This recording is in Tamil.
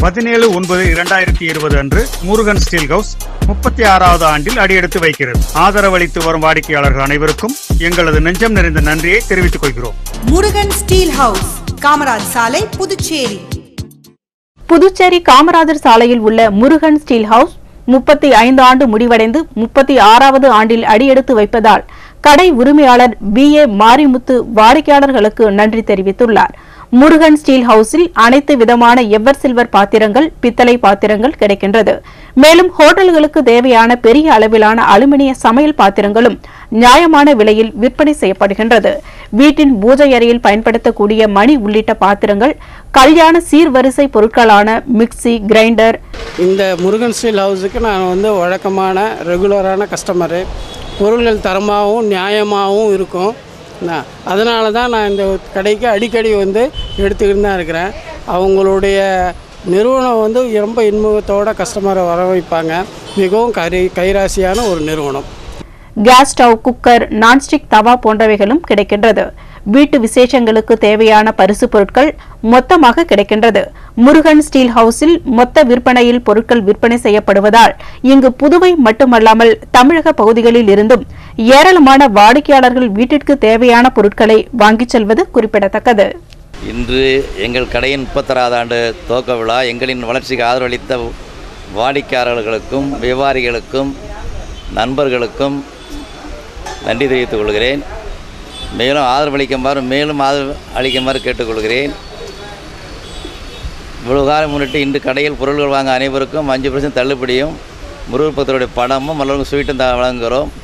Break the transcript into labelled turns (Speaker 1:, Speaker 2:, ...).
Speaker 1: பதினேழு ஒன்பது இரண்டாயிரத்தி இருபது அன்று முருகன் ஸ்டீல் ஹவுஸ் முப்பத்தி ஆறாவது ஆண்டில் அடியெடுத்து வைக்கிறது ஆதரவளித்து வரும் வாடிக்கையாளர்கள் அனைவருக்கும் எங்களது நெஞ்சம் நிறைந்த நன்றியை தெரிவித்துக் கொள்கிறோம்
Speaker 2: முருகன் ஸ்டீல் ஹவுஸ் காமராஜ் சாலை புதுச்சேரி
Speaker 3: புதுச்சேரி காமராஜர் சாலையில் உள்ள முருகன் ஸ்டீல் ஹவுஸ் முப்பத்தி ஐந்து ஆண்டு முடிவடைந்து முப்பத்தி ஆறாவது ஆண்டில் அடியெடுத்து வைப்பதால் கடை உரிமையாளர் பி ஏ மாரிமுத்து வாடிக்கையாளர்களுக்கு நன்றி தெரிவித்துள்ளார் முருகன் ஸ்டீல் ஹவுஸில் அனைத்து விதமான எவர் சில்வர் பாத்திரங்கள் பித்தளை பாத்திரங்கள் கிடைக்கின்றது மேலும் ஹோட்டல்களுக்கு தேவையான பெரிய அளவிலான அலுமினிய சமையல் பாத்திரங்களும் நியாயமான விலையில் விற்பனை செய்யப்படுகின்றது வீட்டின் பூஜை அறையில் பயன்படுத்தக்கூடிய மணி உள்ளிட்ட பாத்திரங்கள் கல்யாண சீர்வரிசை பொருட்களான மிக்ஸி கிரைண்டர்
Speaker 4: இந்த முருகன் ஸ்டீல் ஹவுஸுக்கு நான் வந்து வழக்கமான ரெகுலரான கஸ்டமரு பொருள்கள் தரமாகவும் நியாயமாகவும் இருக்கும் நான் அதனால தான் நான் இந்த கடைக்கு அடிக்கடி வந்து எடுத்துக்கிட்டு தான் இருக்கிறேன் அவங்களுடைய நிறுவனம் வந்து ரொம்ப இன்முகத்தோட கஸ்டமரை வர வைப்பாங்க மிகவும் கை கைராசியான ஒரு நிறுவனம்
Speaker 3: கேஸ் ஸ்டவ் குக்கர் நான்ஸ்டிக் தவா போன்றவைகளும் கிடைக்கின்றது வீட்டு விசேஷங்களுக்கு தேவையான பரிசு பொருட்கள் மொத்தமாக கிடைக்கின்றது முருகன் ஸ்டீல் ஹவுஸில் மொத்த விற்பனையில் பொருட்கள் விற்பனை செய்யப்படுவதால் இங்கு புதுவை மட்டுமல்லாமல் தமிழக பகுதிகளில் இருந்தும் ஏராளமான வாடிக்கையாளர்கள் வீட்டிற்கு தேவையான பொருட்களை வாங்கிச் செல்வது குறிப்பிடத்தக்கது
Speaker 5: இன்று எங்கள் கடையின் முப்பத்தாறாவது ஆண்டு துவக்க விழா எங்களின் வளர்ச்சிக்கு ஆதரவளித்த வாடிக்கையாளர்களுக்கும் வியாபாரிகளுக்கும் நண்பர்களுக்கும் நன்றி தெரிவித்துக் கொள்கிறேன் மேலும் ஆதரவளிக்குமாறு மேலும் ஆதரவு அளிக்குமாறு கேட்டுக்கொள்கிறேன் இவ்வளவு காலம் முன்னிட்டு இன்று கடையில் பொருள்கள் வாங்க அனைவருக்கும் அஞ்சு பர்சன்ட் தள்ளுபடியும் முருகர் பக்தருடைய பணமும் மற்றவங்க ஸ்வீட்டும் த வழங்குகிறோம்